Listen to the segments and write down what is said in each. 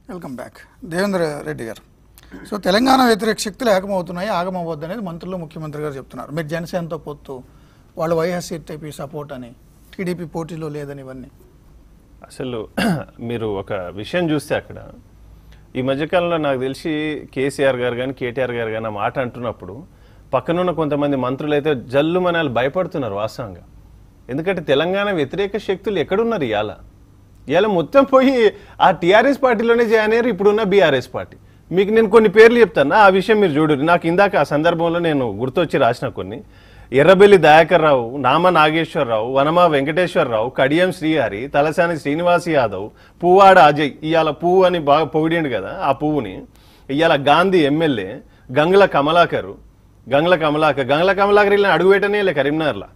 Welcome back Devendra Reddy గారు so Telangana వ్యతిరేక శక్తులు ఏకమవుతున్నాయి ఆగమవద్దు అనేది మంత్రులు ముఖ్యమంత్రి గారు చెప్తున్నారు మీరు జనసేనతో పొత్తు వాళ్ళు వైఎస్ఆర్టీపీ సపోర్ట్ అని టీడీపీ పోటీలో లేదని ఇవన్నీ అసలు మీరు ఒక విషయం చూస్తే అక్కడ ఈ మధ్యకాలంలో నాకు తెలిసి కేసీఆర్ గారు కానీ కేటీఆర్ గారు కానీ ఆ మాట అంటున్నప్పుడు పక్కనున్న కొంతమంది మంత్రులు అయితే జల్లు మనాలు భయపడుతున్నారు వాస్తవంగా ఎందుకంటే తెలంగాణ వ్యతిరేక శక్తులు ఎక్కడున్నారు ఇవాళ ఇవాళ మొత్తం పోయి ఆ టీఆర్ఎస్ పార్టీలోనే చేయనేరు ఇప్పుడున్న బీఆర్ఎస్ పార్టీ మీకు నేను కొన్ని పేర్లు చెప్తాను ఆ విషయం మీరు చూడరు నాకు ఇందాక ఆ సందర్భంలో నేను గుర్తొచ్చి రాసిన కొన్ని ఎర్రబెల్లి దయాకర్ రావు నామ నాగేశ్వరరావు వనమ వెంకటేశ్వరరావు కడియం శ్రీహరి తలసాని శ్రీనివాస్ యాదవ్ పువ్వాడ అజయ్ ఇవాళ పువ్వు అని బాగా పొగిడిండు కదా ఆ పువ్వుని ఇవాళ గాంధీ ఎమ్మెల్యే గంగుల కమలాకరు గంగుల కమలాకర్ గంగుల కమలాకర్ ఇలా అడుగు పెట్టనే లే కరీంనగర్లో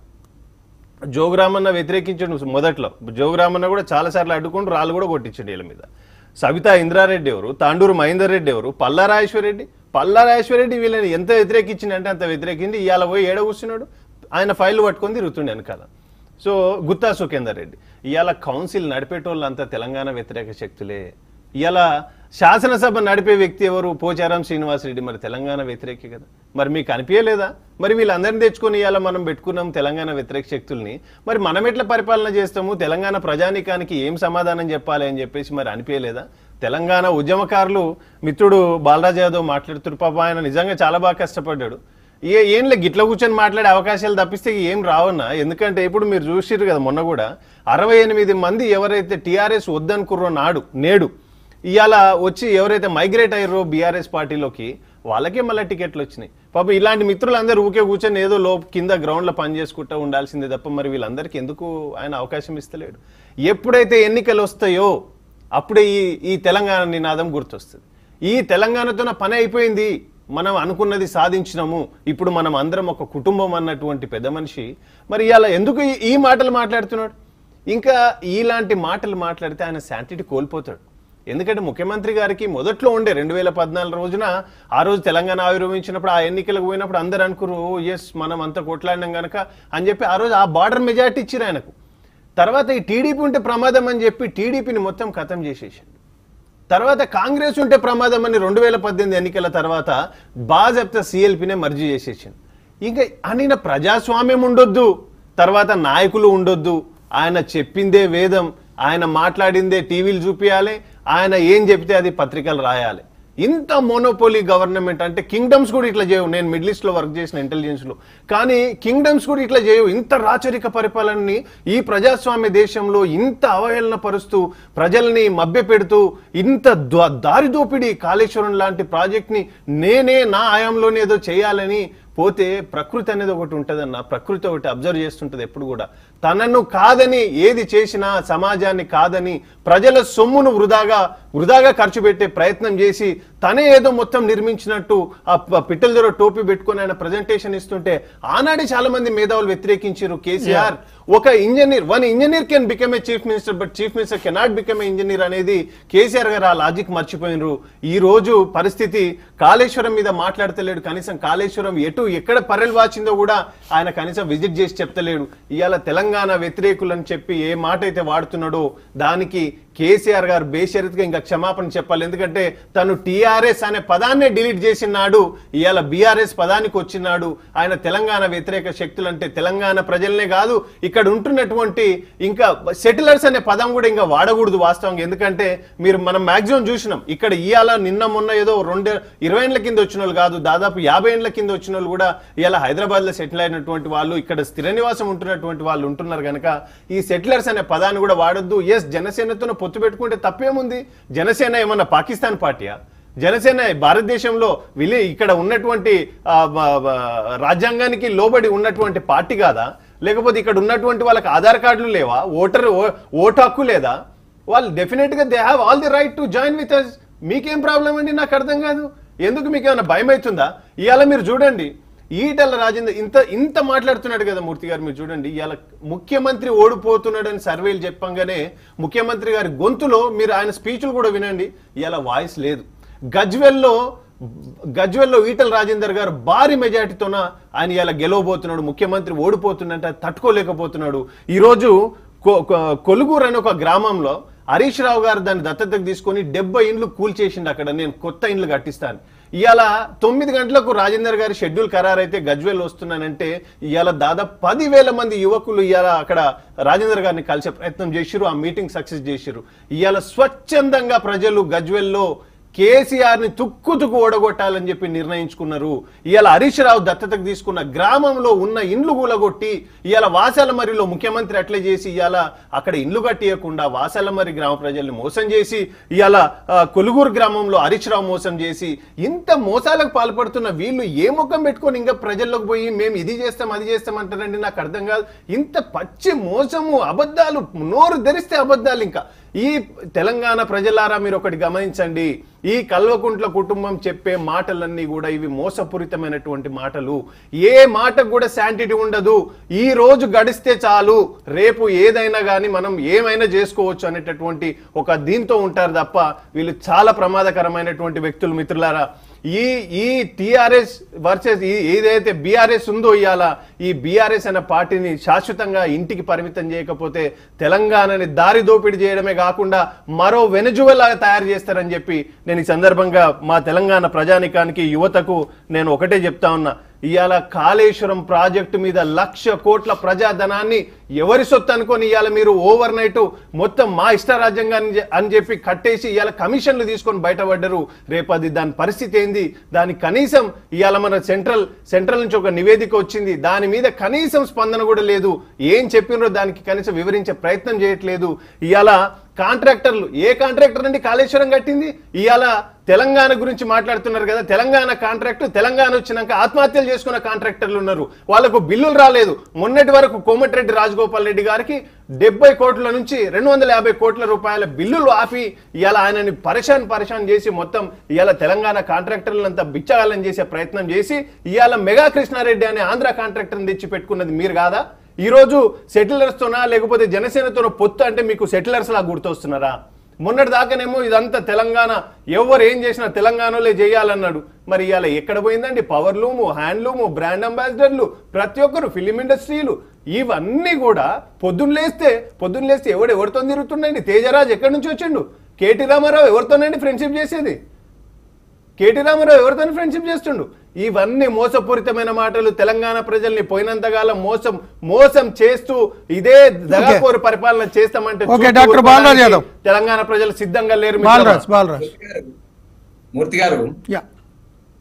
జోగురామన్న వ్యతిరేకించండు మొదట్లో జోగురామన్న కూడా చాలాసార్లు అడ్డుకుంటూ రాళ్ళు కూడా కొట్టించండి వీళ్ళ మీద సవితా ఇంద్రారెడ్డి ఎవరు తాండూరు మహేందర్ రెడ్డి ఎవరు పల్లా రాజేశ్వరరెడ్డి పల్లా రాజేశ్వరరెడ్డి వీళ్ళని ఎంత వ్యతిరేకించిందంటే అంత వ్యతిరేకింది ఇవాళ పోయి ఏడ కూర్చున్నాడు ఆయన ఫైల్ పట్టుకొని తిరుగుతుండే వెనకాల సో గుత్తా సుఖేందర్ రెడ్డి ఇవాళ కౌన్సిల్ నడిపేటోళ్ళు అంతా తెలంగాణ వ్యతిరేక శక్తులే ఇవాళ శాసనసభ నడిపే వ్యక్తి ఎవరు పోచారం శ్రీనివాసరెడ్డి మరి తెలంగాణ వ్యతిరేకి కదా మరి మీకు అనిపించలేదా మరి వీళ్ళందరినీ తెచ్చుకొని ఇవాళ మనం పెట్టుకున్నాం తెలంగాణ వ్యతిరేక శక్తుల్ని మరి మనం ఎట్లా పరిపాలన చేస్తాము తెలంగాణ ప్రజానికానికి ఏం సమాధానం చెప్పాలి అని చెప్పేసి మరి అనిపించలేదా తెలంగాణ ఉద్యమకారులు మిత్రుడు బాలరాజ్ యాదవ్ మాట్లాడుతున్నారు పాప ఆయన నిజంగా చాలా బాగా కష్టపడ్డాడు ఏ ఏం లే గిట్ల కూర్చొని మాట్లాడే అవకాశాలు తప్పిస్తే ఏం రావన్నా ఎందుకంటే ఇప్పుడు మీరు చూసిర్రు కదా మొన్న కూడా అరవై ఎనిమిది మంది ఎవరైతే టీఆర్ఎస్ వద్దనుకుర్రో నాడు నేడు ఇవాళ వచ్చి ఎవరైతే మైగ్రేట్ అయ్యారో బీఆర్ఎస్ పార్టీలోకి వాళ్ళకే మళ్ళీ టికెట్లు వచ్చినాయి పాపం ఇలాంటి మిత్రులందరూ ఊకే కూర్చొని ఏదో లో కింద గ్రౌండ్లో పని చేసుకుంటూ ఉండాల్సిందే తప్ప మరి వీళ్ళందరికీ ఎందుకు ఆయన అవకాశం ఇస్తలేడు ఎప్పుడైతే ఎన్నికలు వస్తాయో అప్పుడే ఈ ఈ తెలంగాణ నినాదం గుర్తొస్తుంది ఈ తెలంగాణతో నా పని అయిపోయింది మనం అనుకున్నది సాధించినాము ఇప్పుడు మనం అందరం ఒక కుటుంబం అన్నటువంటి పెద్ద మనిషి మరి ఇలా ఎందుకు ఈ- ఈ మాటలు మాట్లాడుతున్నాడు ఇంకా ఇలాంటి మాటలు మాట్లాడితే ఆయన శాంటిటీ కోల్పోతాడు ఎందుకంటే ముఖ్యమంత్రి గారికి మొదట్లో ఉండే రెండు వేల పద్నాలుగు రోజున ఆ రోజు తెలంగాణ ఆవిర్భవించినప్పుడు ఆ ఎన్నికలకు పోయినప్పుడు అందరు అనుకురు ఎస్ మనం అంత కొట్లాడినాం గనక అని చెప్పి ఆ రోజు ఆ బార్డర్ మెజార్టీ ఇచ్చారు ఆయనకు తర్వాత ఈ టీడీపీ ఉంటే ప్రమాదం అని చెప్పి టీడీపీని మొత్తం ఖతం చేసేసాడు తర్వాత కాంగ్రెస్ ఉంటే ప్రమాదం అని రెండు వేల పద్దెనిమిది ఎన్నికల తర్వాత బాజప్త సిఎల్పినే మర్జీ చేసేసింది ఇంకా అనిన ప్రజాస్వామ్యం ఉండొద్దు తర్వాత నాయకులు ఉండొద్దు ఆయన చెప్పిందే వేదం ఆయన మాట్లాడిందే టీవీలు చూపించాలి ఆయన ఏం చెప్తే అది పత్రికలు రాయాలి ఇంత మోనోపోలీ గవర్నమెంట్ అంటే కింగ్డమ్స్ కూడా ఇట్లా చేయవు నేను మిడిల్ ఈస్ట్ లో వర్క్ చేసిన ఇంటెలిజెన్స్ లో కానీ కింగ్డమ్స్ కూడా ఇట్లా చేయవు ఇంత రాచరిక పరిపాలనని ఈ ప్రజాస్వామ్య దేశంలో ఇంత అవహేళన పరుస్తూ ప్రజల్ని మభ్యపెడుతూ ఇంత ద- దారి దోపిడీ కాళేశ్వరం లాంటి ప్రాజెక్ట్ ని నేనే నా ఆయంలోనే ఏదో చేయాలని పోతే ప్రకృతి అనేది ఒకటి ఉంటుందన్న ప్రకృతి ఒకటి అబ్జర్వ్ చేస్తుంటది ఎప్పుడు కూడా తనను కాదని ఏది చేసినా సమాజాన్ని కాదని ప్రజల సొమ్మును వృధాగా వృధాగా ఖర్చు పెట్టే ప్రయత్నం చేసి తనే ఏదో మొత్తం నిర్మించినట్టు ఆ ప- పిట్టల దగ్గర టోపీ పెట్టుకొని ఆయన ప్రజెంటేషన్ ఇస్తుంటే ఆనాడే చాలా మంది మేధావులు వ్యతిరేకించారు కేసీఆర్ ఒక engineer one engineer can become a chief minister but chief minister cannot become a engineer అనేది కేసీఆర్ గారు ఆ లాజిక్ మర్చిపోయినరు ఈ రోజు పరిస్థితి కాళేశ్వరం మీద మాట్లాడతలేడు కనీసం కాళేశ్వరం ఎటు ఎక్కడ పర్రెలు వాచిందో కూడా ఆయన కనీసం విజిట్ చేసి చెప్తలేడు ఇవాళ తెలంగాణ వ్యతిరేకులు అని చెప్పి ఏ మాట అయితే వాడుతున్నాడో దానికి కేసీఆర్ గారు బేషరతుగా ఇంకా క్షమాపణ చెప్పాలి ఎందుకంటే తను టీఆర్ఎస్ అనే పదాన్నే డిలీట్ చేసినాడు ఇవాళ బీఆర్ఎస్ పదానికి వచ్చినాడు ఆయన తెలంగాణ వ్యతిరేక శక్తులు అంటే తెలంగాణ ప్రజలనే కాదు ఇక్కడ ఉంటున్నటువంటి ఇంకా సెటిలర్స్ అనే పదం కూడా ఇంకా వాడకూడదు వాస్తవంగా ఎందుకంటే మీరు మనం మాక్సిమం చూసినాం ఇక్కడ ఇవాళ నిన్న మొన్న ఏదో రెండు ఇరవై ఏళ్ళ కింద వచ్చిన వాళ్ళు కాదు దాదాపు యాభై ఏళ్ళ కింద వచ్చిన వాళ్ళు కూడా ఇవాళ హైదరాబాద్ లో సెటిల్ అయినటువంటి వాళ్ళు ఇక్కడ స్థిర నివాసం ఉంటున్నటువంటి వాళ్ళు ఉంటున్నారు కనుక ఈ సెటిలర్స్ అనే పదాన్ని కూడా వాడొద్దు ఎస్ జనసేనతో పొత్తు పెట్టుకుంటే తప్పేముంది జనసేన ఏమన్నా పాకిస్తాన్ పార్టీయా జనసేన భారతదేశంలో విలే ఇక్కడ ఉన్నటువంటి ఆ, బ- బ- రాజ్యాంగానికి లోబడి ఉన్నటువంటి పార్టీ కాదా లేకపోతే ఇక్కడ ఉన్నటువంటి వాళ్ళకి ఆధార్ కార్డులు లేవా ఓటర్ ఓ- ఓటు హక్కు లేదా వాళ్ళు డెఫినెట్ గా they have all the right to join with us మీకేం ప్రాబ్లం అండి నాకు అర్థం కాదు ఎందుకు మీకు ఏమైనా భయం అవుతుందా ఇవాళ మీరు చూడండి ఈటల రాజేంద్ర ఇంత ఇంత మాట్లాడుతున్నాడు కదా మూర్తి గారు మీరు చూడండి ఇవాళ ముఖ్యమంత్రి ఓడిపోతున్నాడని సర్వేలు చెప్పంగానే ముఖ్యమంత్రి గారి గొంతులో మీరు ఆయన స్పీచ్లు కూడా వినండి ఇవాళ వాయిస్ లేదు గజ్వెల్లో గజ్వెల్లో ఈటల రాజేందర్ గారు భారీ మెజార్టీతోన ఆయన ఇలా గెలవబోతున్నాడు ముఖ్యమంత్రి ఓడిపోతుందంటే తట్టుకోలేకపోతున్నాడు ఈరోజు కొ- కొ- కొలుగూరు అనే ఒక గ్రామంలో హరీష్ రావు గారు దాన్ని దత్తతకు తీసుకొని డెబ్బై ఇండ్లు కూల్చేసిండు అక్కడ నేను కొత్త ఇండ్లు కట్టిస్తాను ఇవాళ తొమ్మిది గంటలకు రాజేందర్ గారి షెడ్యూల్ ఖరారైతే గజ్వేల్ వస్తున్నానంటే ఇవాళ దాదాపు పదివేల మంది యువకులు ఇవాళ అక్కడ రాజేందర్ గారిని కలిసే ప్రయత్నం చేసిరు ఆ మీటింగ్ సక్సెస్ చేసిరు ఇవాళ స్వచ్ఛందంగా ప్రజలు గజ్వేల్లో కేసీఆర్ ని తుక్కు తుక్కు ఓడగొట్టాలని చెప్పి నిర్ణయించుకున్నారు ఇవాళ హరీష్ రావు దత్తతకు తీసుకున్న గ్రామంలో ఉన్న ఇండ్లు కూలగొట్టి ఇవాళ వాసాలమరిలో ముఖ్యమంత్రి అట్లే చేసి ఇవాళ అక్కడ ఇండ్లు కట్టియకుండా వాసాలమరి గ్రామ ప్రజల్ని మోసం చేసి ఇవాళ ఆ, కొలుగూరు గ్రామంలో హరీష్ రావు మోసం చేసి ఇంత మోసాలకు పాల్పడుతున్న వీళ్ళు ఏ ముఖం పెట్టుకొని ఇంకా ప్రజల్లోకి పోయి మేము ఇది చేస్తాం అది చేస్తాం అంటారండి నాకు అర్థం కాదు ఇంత పచ్చి మోసము అబద్ధాలు నోరు ధరిస్తే అబద్ధాలు ఇంకా ఈ తెలంగాణ ప్రజలారా మీరు ఒకటి గమనించండి ఈ కల్వకుంట్ల కుటుంబం చెప్పే మాటలన్నీ కూడా ఇవి మోసపూరితమైనటువంటి మాటలు ఏ మాటకు కూడా శాంటిటీ ఉండదు ఈ రోజు గడిస్తే చాలు రేపు ఏదైనా కానీ మనం ఏమైనా చేసుకోవచ్చు అనేటటువంటి ఒక దీంతో ఉంటారు తప్ప వీళ్ళు చాలా ప్రమాదకరమైనటువంటి వ్యక్తులు మిత్రులారా ఈ ఈ టిఆర్ఎస్ వర్సెస్ ఈ ఏదైతే బీఆర్ఎస్ ఉందో ఇవాళ ఈ బీఆర్ఎస్ అనే పార్టీని శాశ్వతంగా ఇంటికి పరిమితం చేయకపోతే తెలంగాణని దారి దోపిడీ చేయడమే కాకుండా మరో వెనుజువలా తయారు చేస్తారని చెప్పి నేను ఈ సందర్భంగా మా తెలంగాణ ప్రజానికానికి యువతకు నేను ఒకటే చెప్తా ఉన్నా ఇవాళ కాళేశ్వరం ప్రాజెక్టు మీద లక్ష కోట్ల ప్రజాధనాన్ని ఎవరి సొత్తు అనుకొని ఇవాళ మీరు ఓవర్ నైట్ మొత్తం మా ఇష్టరాజ్యంగాన్ని చె- అని చెప్పి కట్టేసి ఇవాళ కమిషన్లు తీసుకొని బయటపడ్డరు రేపు అది దాని పరిస్థితి ఏంది దానికి కనీసం ఇవాళ మన సెంట్రల్ సెంట్రల్ నుంచి ఒక నివేదిక వచ్చింది దాని మీద కనీసం స్పందన కూడా లేదు ఏం చెప్పినరో దానికి కనీసం వివరించే ప్రయత్నం చేయట్లేదు ఇవాళ కాంట్రాక్టర్లు ఏ కాంట్రాక్టర్ అండి కాళేశ్వరం కట్టింది ఇవాళ తెలంగాణ గురించి మాట్లాడుతున్నారు కదా తెలంగాణ కాంట్రాక్ట్ తెలంగాణ వచ్చినాక ఆత్మహత్యలు చేసుకున్న కాంట్రాక్టర్లు ఉన్నారు వాళ్ళకు బిల్లులు రాలేదు మొన్నటి వరకు కోమటిరెడ్డి రాజగోపాల్ రెడ్డి గారికి డెబ్బై కోట్ల నుంచి రెండు వందల యాభై కోట్ల రూపాయల బిల్లులు ఆపి ఇవాళ ఆయనని పరిశాన్ పరిశాన్ చేసి మొత్తం ఇవాళ తెలంగాణ కాంట్రాక్టర్లంతా బిచ్చగాలని చేసే ప్రయత్నం చేసి ఇవాళ మెగా కృష్ణారెడ్డి అనే ఆంధ్ర కాంట్రాక్టర్ని తెచ్చి పెట్టుకున్నది మీరు కాదా ఈ రోజు సెటిలర్స్ తోనా లేకపోతే జనసేనతోనో పొత్తు అంటే మీకు సెటిలర్స్ లా గుర్తొస్తున్నారా మొన్నటి దాకానేమో ఇదంతా తెలంగాణ ఎవరు ఏం చేసినా తెలంగాణలో చేయాలన్నాడు మరి ఇవాళ ఎక్కడ పోయిందండి power loom handloom brand ambassadors ప్రతి ఒక్కరు ఫిలిం ఇండస్ట్రీలు ఇవన్నీ కూడా పొద్దున్న లేస్తే పొద్దున్న లేస్తే ఎవడు ఎవరితో తిరుగుతుండండి తేజరాజ్ ఎక్కడి నుంచి వచ్చిండు కేటీ రామారావు ఎవరితోనండి ఫ్రెండ్షిప్ చేసేది కేటీ రామారావు ఎవరితో ఫ్రెండ్షిప్ చేస్తుండు ఇవన్నీ మోసపూరితమైన మాటలు తెలంగాణ ప్రజల్ని పోయినంతకాలం మోసం మోసం చేస్తూ ఇదే దగాకోరు పరిపాలన చేస్తామంటే ఓకే, చూస్తూ డాక్టర్ బాలరాజ్ ఊరుకోవడానికి యాదవ్. తెలంగాణ ప్రజలు సిద్ధంగా లేరు మిత్రమా. బాలరాజ్ బాలరాజ్ మూర్తి గారు యా